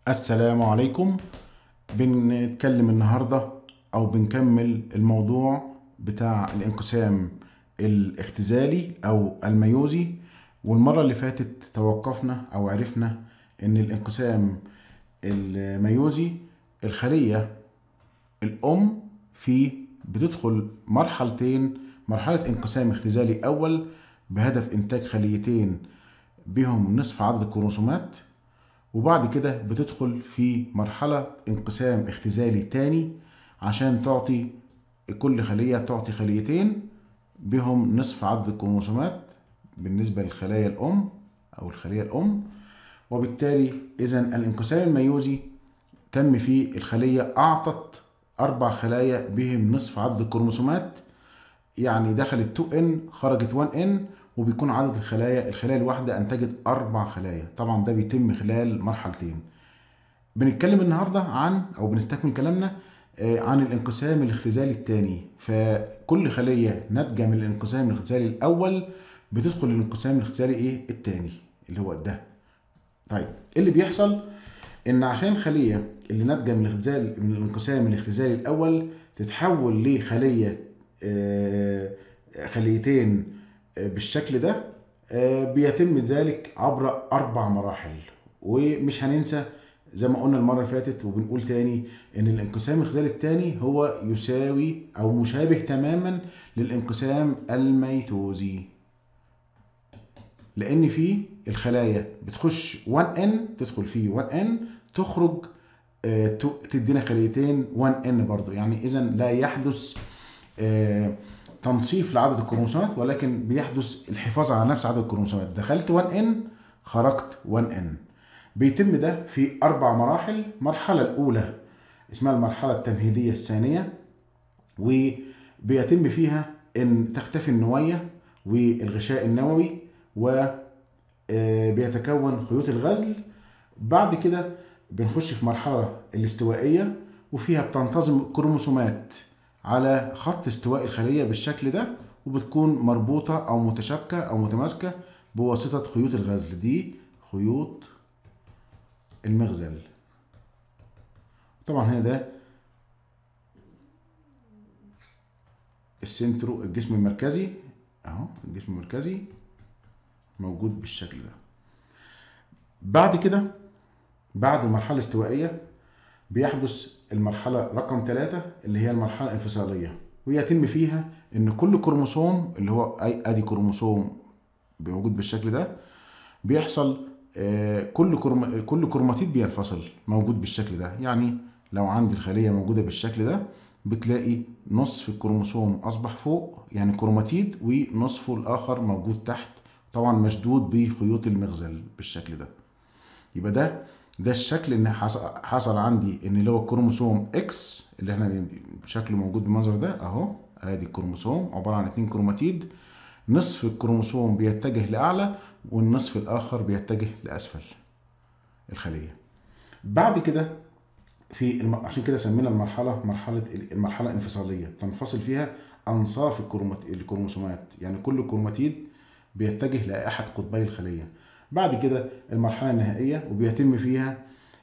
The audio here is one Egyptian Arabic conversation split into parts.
السلام عليكم بنتكلم النهاردة أو بنكمل الموضوع بتاع الانقسام الاختزالي أو الميوزي والمرة اللي فاتت توقفنا أو عرفنا إن الانقسام الميوزي الخلية الأم فيه بتدخل مرحلتين مرحلة انقسام اختزالي أول بهدف إنتاج خليتين بهم نصف عدد الكروموسومات وبعد كده بتدخل في مرحلة انقسام اختزالي تاني عشان تعطي كل خلية تعطي خليتين بهم نصف عدد الكروموسومات بالنسبة للخلايا الأم أو الخلية الأم وبالتالي إذا الانقسام الميوزي تم فيه الخلية أعطت أربع خلايا بهم نصف عدد الكروموسومات يعني دخلت 2N خرجت 1N وبيكون عدد الخلايا الخلايا الواحدة أنتجت أربع خلايا طبعا ده بيتم خلال مرحلتين بنتكلم النهاردة عن أو بنستكمل كلامنا عن الانقسام الاختزالي الثاني فكل خلية ناتجة من الانقسام الاختزالي الأول بتدخل الانقسام الاختزالي إيه الثاني اللي هو ده طيب إيه اللي بيحصل إن عشان الخلية اللي ناتجة من الاختزال من الانقسام الاختزالي الأول تتحول لخلية خليتين بالشكل ده بيتم ذلك عبر أربع مراحل ومش هننسى زي ما قلنا المرة اللي فاتت وبنقول تاني إن الانقسام الخزالي التاني هو يساوي أو مشابه تماما للانقسام الميتوزي لأن فيه الخلايا بتخش 1N تدخل فيه 1N تخرج تدينا خليتين 1N برضو يعني إذا لا يحدث تنصيف لعدد الكروموسومات ولكن بيحدث الحفاظ على نفس عدد الكروموسومات دخلت 1N خرجت 1N بيتم ده في أربع مراحل المرحلة الأولى اسمها المرحلة التمهيدية الثانية وبيتم فيها إن تختفي النوية والغشاء النووي وبيتكون خيوط الغزل بعد كده بنخش في مرحلة الاستوائية وفيها بتنتظم الكروموسومات على خط استواء الخلية بالشكل ده وبتكون مربوطة أو متشابكة أو متماسكة بواسطة خيوط الغزل دي خيوط المغزل طبعا هنا ده السنترو الجسم المركزي اهو الجسم المركزي موجود بالشكل ده بعد كده بعد المرحلة الاستوائية بيحدث المرحلة رقم ثلاثة اللي هي المرحلة الانفصالية ويتم فيها ان كل كروموسوم اللي هو اي ادي كروموسوم موجود بالشكل ده بيحصل كل كرم... كل كروماتيد بينفصل موجود بالشكل ده يعني لو عندي الخليه موجوده بالشكل ده بتلاقي نصف الكروموسوم اصبح فوق يعني كروماتيد ونصفه الاخر موجود تحت طبعا مشدود بخيوط المغزل بالشكل ده يبقى ده ده الشكل ان حصل عندي ان اللي هو الكروموسوم اكس اللي احنا شكله موجود بالمنظر ده اهو ادي الكروموسوم عباره عن اتنين كروماتيد نصف الكروموسوم بيتجه لاعلى والنصف الاخر بيتجه لاسفل الخليه بعد كده في الم... عشان كده سمينا المرحله مرحله المرحله الانفصاليه تنفصل فيها انصاف الكرومات... الكروموسومات يعني كل كروماتيد بيتجه لاحد قطبي الخليه بعد كده المرحله النهائيه وبيتم فيها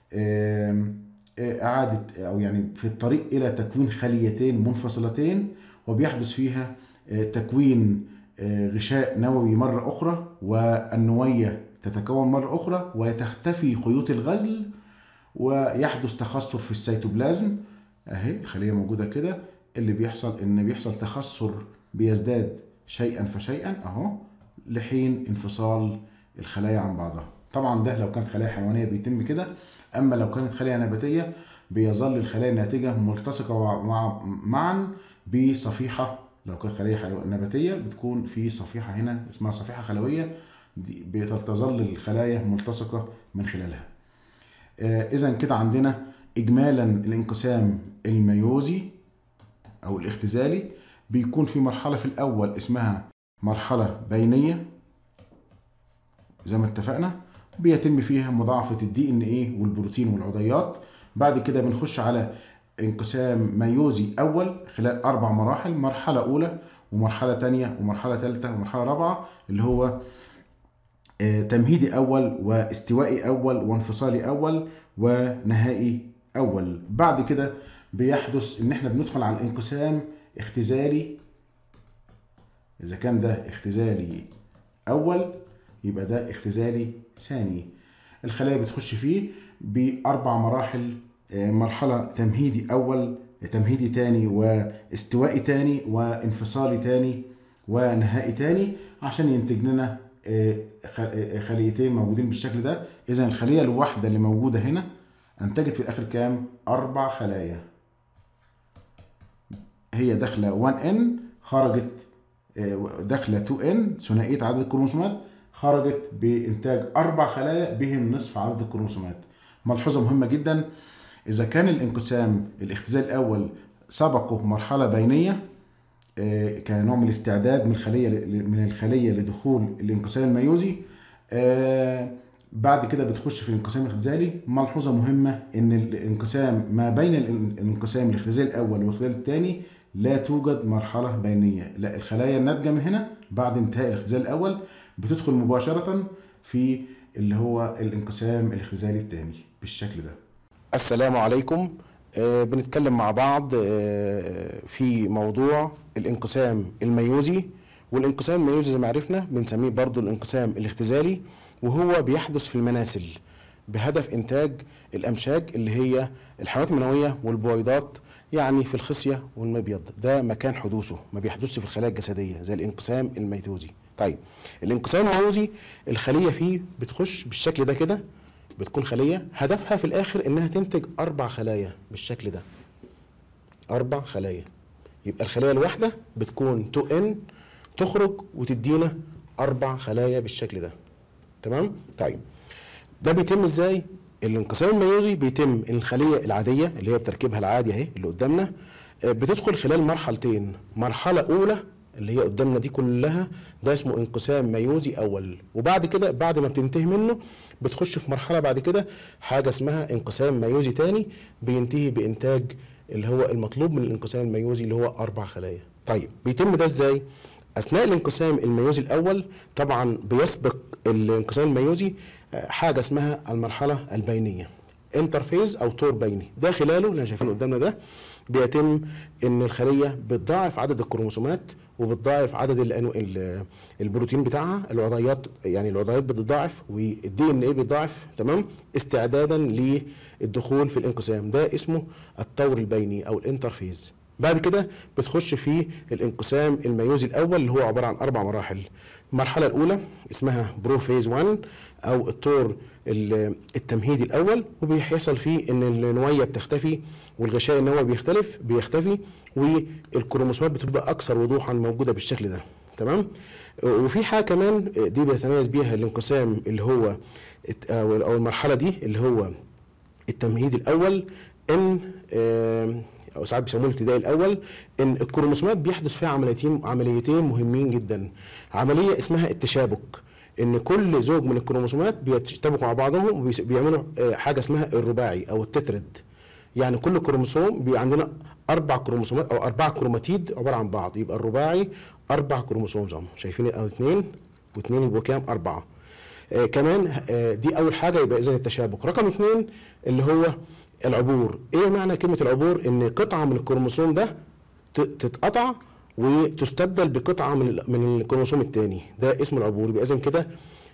اعاده او يعني في الطريق الى تكوين خليتين منفصلتين وبيحدث فيها تكوين غشاء نووي مرة أخرى والنوية تتكون مرة أخرى وتختفي خيوط الغزل ويحدث تخثر في السيتوبلازم أهي الخلية موجودة كده اللي بيحصل إن بيحصل تخثر بيزداد شيئا فشيئا أهو لحين انفصال الخلايا عن بعضها طبعا ده لو كانت خلايا حيوانية بيتم كده أما لو كانت خلايا نباتية بيظل الخلايا الناتجة ملتصقة مع معا بصفيحة لو كانت خليه نباتيه بتكون في صفيحه هنا اسمها صفيحه خلويه بتظل الخلايا ملتصقه من خلالها آه اذا كده عندنا اجمالا الانقسام الميوزي او الاختزالي بيكون في مرحله في الاول اسمها مرحله بينيه زي ما اتفقنا بيتم فيها مضاعفه الدي ان ايه والبروتين والعضيات بعد كده بنخش على انقسام ميوزي أول خلال أربع مراحل مرحلة أولى ومرحلة تانية ومرحلة ثالثة ومرحلة رابعة اللي هو آه، تمهيدي اول واستوائي اول وانفصالي اول ونهائي اول بعد كده بيحدث ان احنا بندخل على الانقسام اختزالي اذا كان ده اختزالي اول يبقى ده اختزالي ثاني الخلايا بتخش فيه باربع مراحل آه، مرحله تمهيدي اول تمهيدي تاني واستوائي تاني وانفصالي تاني ونهائي تاني عشان ينتج لنا آه، خ- آه، خليتين موجودين بالشكل ده اذا الخليه الواحده اللي موجوده هنا انتجت في الاخر كام اربع خلايا هي داخله 1 ان خرجت آه، داخله 2 ان ثنائيه عدد الكروموسومات خرجت بانتاج اربع خلايا بهم نصف عدد الكروموسومات ملحوظه مهمه جدا اذا كان الانقسام الاختزال الاول سبقه مرحله بينيه آه، كنوع من الاستعداد من الخليه من الخليه لدخول الانقسام الميوزي آه، بعد كده بتخش في الانقسام الاختزالي ملحوظه مهمه ان الانقسام ما بين الان- الانقسام الاختزالي الاول والاختزال الثاني لا توجد مرحله بينيه لا الخلايا الناتجه من هنا بعد انتهاء الاختزال الاول بتدخل مباشره في اللي هو الانقسام الاختزالي الثاني بالشكل ده السلام عليكم آه، بنتكلم مع بعض آه، في موضوع الانقسام الميوزي والانقسام الميوزي زي ما عرفنا بنسميه برضو الانقسام الاختزالي وهو بيحدث في المناسل بهدف انتاج الامشاج اللي هي الحيوانات المنويه والبويضات يعني في الخصيه والمبيض ده مكان حدوثه ما بيحدثش في الخلايا الجسديه زي الانقسام الميتوزي طيب الانقسام الميوزي الخليه فيه بتخش بالشكل ده كده بتكون خلية هدفها في الآخر إنها تنتج أربع خلايا بالشكل ده أربع خلايا يبقى الخلايا الواحدة بتكون 2N تخرج وتدينا أربع خلايا بالشكل ده تمام؟ طيب ده بيتم إزاي؟ الانقسام الميوزي بيتم إن الخلية العادية اللي هي بتركيبها العادي أهي اللي قدامنا آه، بتدخل خلال مرحلتين مرحلة أولى اللي هي قدامنا دي كلها ده اسمه انقسام ميوزي اول وبعد كده بعد ما بتنتهي منه بتخش في مرحله بعد كده حاجه اسمها انقسام ميوزي تاني بينتهي بانتاج اللي هو المطلوب من الانقسام الميوزي اللي هو اربع خلايا طيب بيتم ده ازاي اثناء الانقسام الميوزي الاول طبعا بيسبق الانقسام الميوزي آه، حاجه اسمها المرحله البينيه انترفيز او طور بيني ده خلاله اللي شايفينه قدامنا ده بيتم ان الخليه بتضاعف عدد الكروموسومات وبتضاعف عدد الأنو... ال- البروتين بتاعها العضيات يعني العضيات بتضاعف والدي ان ايه بيتضاعف تمام استعدادا للدخول في الانقسام ده اسمه الطور البيني او الانترفيز بعد كده بتخش في الانقسام الميوزي الاول اللي هو عباره عن اربع مراحل المرحله الاولى اسمها بروفيز 1 او الطور ال- التمهيدي الاول وبيحصل فيه ان النويه بتختفي والغشاء النووي بيختلف بيختفي والكروموسومات بتبقى اكثر وضوحا موجوده بالشكل ده تمام وفي حاجه كمان دي بيتميز بيها الانقسام اللي هو الت- او أو المرحله دي اللي هو التمهيد الاول ان آم، او ساعات بيسموه الابتدائي الاول ان الكروموسومات بيحدث فيها عمليتين عمليتين مهمين جدا عمليه اسمها التشابك ان كل زوج من الكروموسومات بيتشابكوا مع بعضهم وبيعملوا حاجه اسمها الرباعي او التترد يعني كل كروموسوم بيبقى عندنا اربع كروموسومات او اربع كروماتيد عباره عن بعض يبقى الرباعي اربع كروموسوم زي ما شايفين او اثنين واثنين يبقوا كام اربعه آه كمان آه دي اول حاجه يبقى اذا التشابك رقم اثنين اللي هو العبور ايه معنى كلمه العبور ان قطعه من الكروموسوم ده ت- تتقطع وتستبدل بقطعه من ال- من الكروموسوم الثاني ده اسمه العبور يبقى اذا كده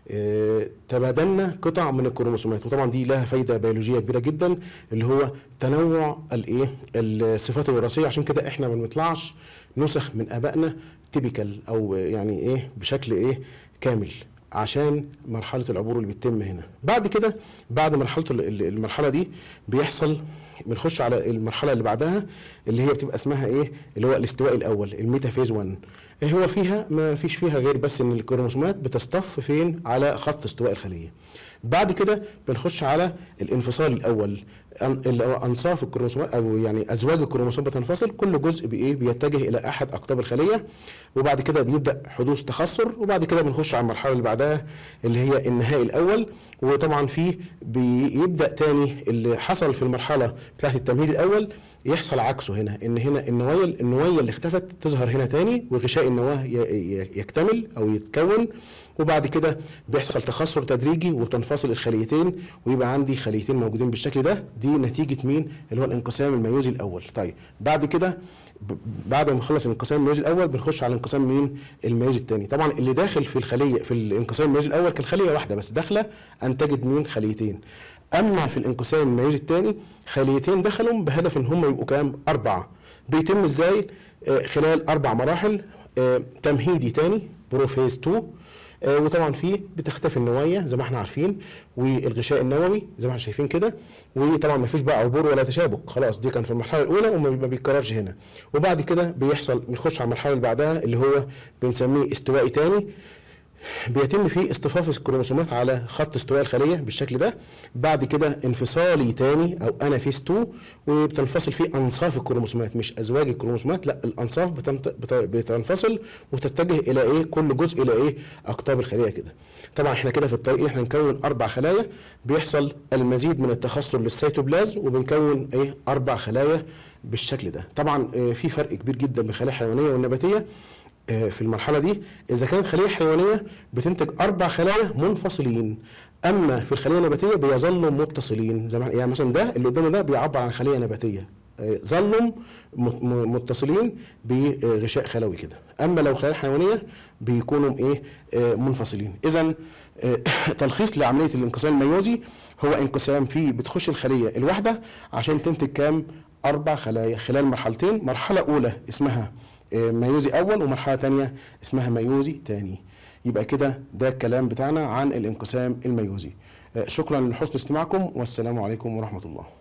آه، تبادلنا قطع من الكروموسومات وطبعا دي لها فايده بيولوجيه كبيره جدا اللي هو تنوع الايه الصفات الوراثيه عشان كده احنا ما بنطلعش نسخ من ابائنا تيبيكال او يعني ايه بشكل ايه كامل عشان مرحله العبور اللي بتتم هنا بعد كده بعد مرحله ال- ال- المرحله دي بيحصل بنخش على المرحله اللي بعدها اللي هي بتبقى اسمها ايه اللي هو الاستواء الاول الميتافيز 1 إيه هو فيها ما فيش فيها غير بس ان الكروموسومات بتصطف فين على خط استواء الخليه بعد كده بنخش على الانفصال الاول أن- اللي هو انصاف الكروموسومات او يعني ازواج الكروموسوم بتنفصل كل جزء بايه بيتجه الى احد اقطاب الخليه وبعد كده بيبدا حدوث تخثر وبعد كده بنخش على المرحله اللي بعدها اللي هي النهائي الاول وطبعا فيه بيبدا تاني اللي حصل في المرحله بتاعت التمهيد الاول يحصل عكسه هنا ان هنا النوايا النوايا اللي اختفت تظهر هنا تاني وغشاء النواه ي- ي- يكتمل او يتكون وبعد كده بيحصل تخثر تدريجي وتنفصل الخليتين ويبقى عندي خليتين موجودين بالشكل ده دي نتيجه مين اللي هو الانقسام الميوزي الاول طيب بعد كده ب- بعد ما نخلص الانقسام الميوزي الاول بنخش على الانقسام مين الميوزي الثاني طبعا اللي داخل في الخليه في الانقسام الميوزي الاول كان خليه واحده بس داخله انتجت مين خليتين اما في الانقسام الميوزي الثاني خليتين دخلوا بهدف ان هم يبقوا كام اربعه بيتم ازاي آه، خلال اربع مراحل آه، تمهيدي تاني بروفيز 2 آه، وطبعا فيه بتختفي النوايا زي ما احنا عارفين والغشاء النووي زي ما احنا شايفين كده وطبعا ما فيش بقى عبور ولا تشابك خلاص دي كان في المرحله الاولى وما ما بيتكررش هنا وبعد كده بيحصل بنخش على المرحله اللي بعدها اللي هو بنسميه استوائي تاني بيتم فيه اصطفاف الكروموسومات على خط استواء الخليه بالشكل ده بعد كده انفصالي تاني او انافيس 2 وبتنفصل فيه انصاف الكروموسومات مش ازواج الكروموسومات لا الانصاف بتنت... بت... بتنفصل وتتجه الى ايه كل جزء الى ايه اقطاب الخليه كده طبعا احنا كده في الطريق احنا نكون اربع خلايا بيحصل المزيد من التخثر للسيتوبلازم وبنكون ايه اربع خلايا بالشكل ده طبعا آه، في فرق كبير جدا بين الخلايا الحيوانيه والنباتيه آه، في المرحلة دي إذا كانت خلية حيوانية بتنتج أربع خلايا منفصلين أما في الخلية النباتية بيظلوا متصلين زي ما يعني مثلا ده اللي قدامنا ده بيعبر عن خلية نباتية آه، ظلوا مت- م- متصلين بغشاء خلوي كده أما لو خلايا حيوانية بيكونوا إيه آه، منفصلين إذا تلخيص لعملية الانقسام الميوزي هو انقسام فيه بتخش الخلية الواحدة عشان تنتج كام أربع خلايا خلال مرحلتين مرحلة أولى اسمها آه، ميوزي اول ومرحله تانية اسمها ميوزي تاني يبقى كده ده الكلام بتاعنا عن الانقسام الميوزي آه، شكرا لحسن استماعكم والسلام عليكم ورحمه الله